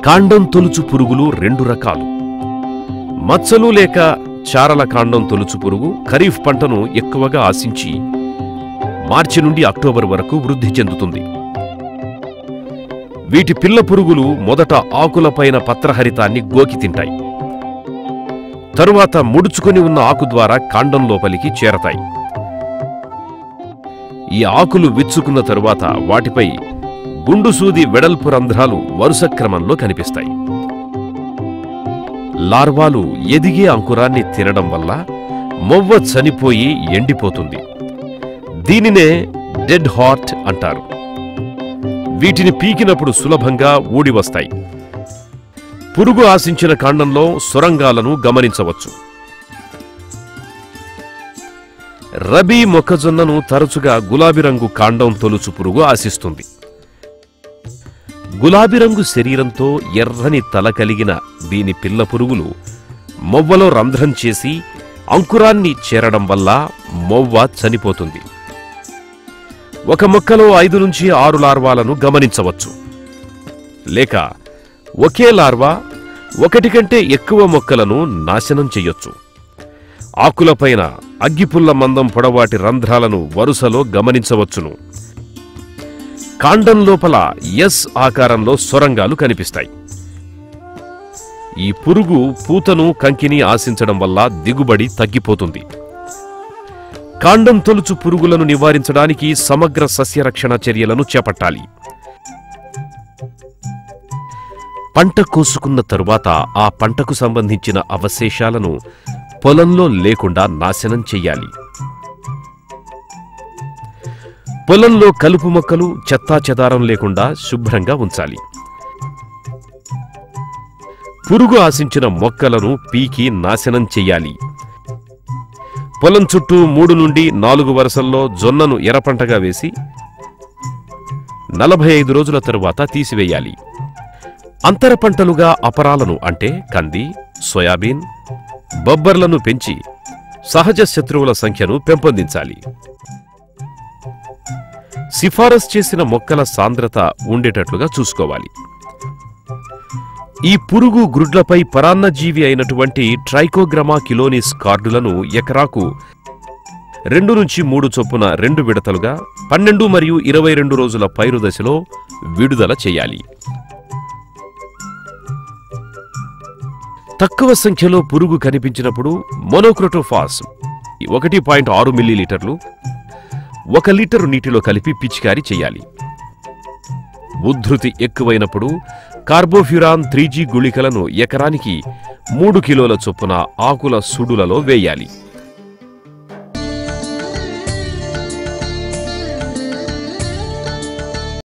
కాండం తొలుచు పురుగులు రెండు రకాలు మచ్చలు లేక చారల కాండం తొలుచు పురుగు ఖరీఫ్ పంటను ఎక్కువగా ఆశించి మార్చి నుండి అక్టోబర్ వరకు వృద్ధి చెందుతుంది వీటి పిల్ల పురుగులు మొదట ఆకులపైన పత్రహరితాన్ని గోకి తింటాయి తరువాత ముడుచుకొని ఉన్న ఆకు ద్వారా కాండం లోపలికి చేరతాయి ఈ ఆకులు విచ్చుకున్న తరువాత వాటిపై గుండు సూది వెడల్పు రంధ్రాలు వరుస క్రమంలో కనిపిస్తాయి లార్వాలు ఎదిగే అంకురాన్ని తినడం వల్ల మొవ్వ చనిపోయి ఎండిపోతుంది దీనినే డెడ్ హార్ట్ అంటారు వీటిని పీకినప్పుడు సులభంగా ఊడి వస్తాయి పురుగు ఆశించిన కాండంలో సొరంగాలను గమనించవచ్చు రబీ మొక్కజొన్నను తరచుగా గులాబీ రంగు కాండం తొలుచు పురుగు ఆశిస్తుంది గులాబీ రంగు శరీరంతో ఎర్రని తల కలిగిన దీని పిల్ల పురుగులు మొవ్వలో రంధ్రం చేసి అంకురాన్ని చేరడం వల్ల మొవ్వ చనిపోతుంది ఒక మొక్కలో ఐదు నుంచి ఆరు లార్వాలను గమనించవచ్చు లేక ఒకే లార్వా ఒకటి కంటే ఎక్కువ మొక్కలను నాశనం చెయ్యొచ్చు ఆకులపైన అగ్గిపుల్ల మందం పొడవాటి రంధ్రాలను వరుసలో గమనించవచ్చును కాండం లోపల ఎస్ ఆకారంలో సొరంగాలు కనిపిస్తాయి ఈ పురుగు పూతను కంకిని ఆశించడం వల్ల దిగుబడి తగ్గిపోతుంది కాండం తొలుచు పురుగులను నివారించడానికి సమగ్ర సస్యరక్షణ చర్యలను చేపట్టాలి పంట కోసుకున్న తరువాత ఆ పంటకు సంబంధించిన అవశేషాలను పొలంలో లేకుండా నాశనం చెయ్యాలి పొలంలో కలుపు మొక్కలు చెత్తా చెదారం లేకుండా శుభ్రంగా ఉంచాలి పురుగు ఆశించిన మొక్కలను పీకి నాశనం చెయ్యాలి పొలం చుట్టూ మూడు నుండి నాలుగు వరుసల్లో జొన్నను ఎర్రపంటగా వేసి నలభై ఐదు రోజుల తరువాత తీసివేయాలి అంతర పంటలుగా అపరాలను అంటే కంది సోయాబీన్ బొబ్బర్లను పెంచి సహజ శత్రువుల సంఖ్యను పెంపొందించాలి సిఫారసు చేసిన మొక్కల సాంద్రత ఉండేటట్లుగా చూసుకోవాలి ఈ పురుగు గ్రుడ్లపై పరాన్నజీవి అయినటువంటి ట్రైకోగ్రమా కిలోనిస్ కార్డులను ఎకరాకు రెండు నుంచి మూడు చొప్పున రెండు విడతలుగా పన్నెండు మరియు ఇరవై రెండు రోజుల పైరు దశలో విడుదల చేయాలి తక్కువ సంఖ్యలో పురుగు కనిపించినప్పుడు మొనోక్రోటోఫాస్ ఒకటి పాయింట్ ఆరు మిల్లీలీటర్లు ఒక లీటరు నీటిలో కలిపి పిచికారీ చేయాలి ఉద్ధృతి ఎక్కువైనప్పుడు కార్బోఫ్యురాన్ త్రీ గుళికలను ఎకరానికి మూడు కిలోల చొప్పున ఆకుల సుడులలో వేయాలి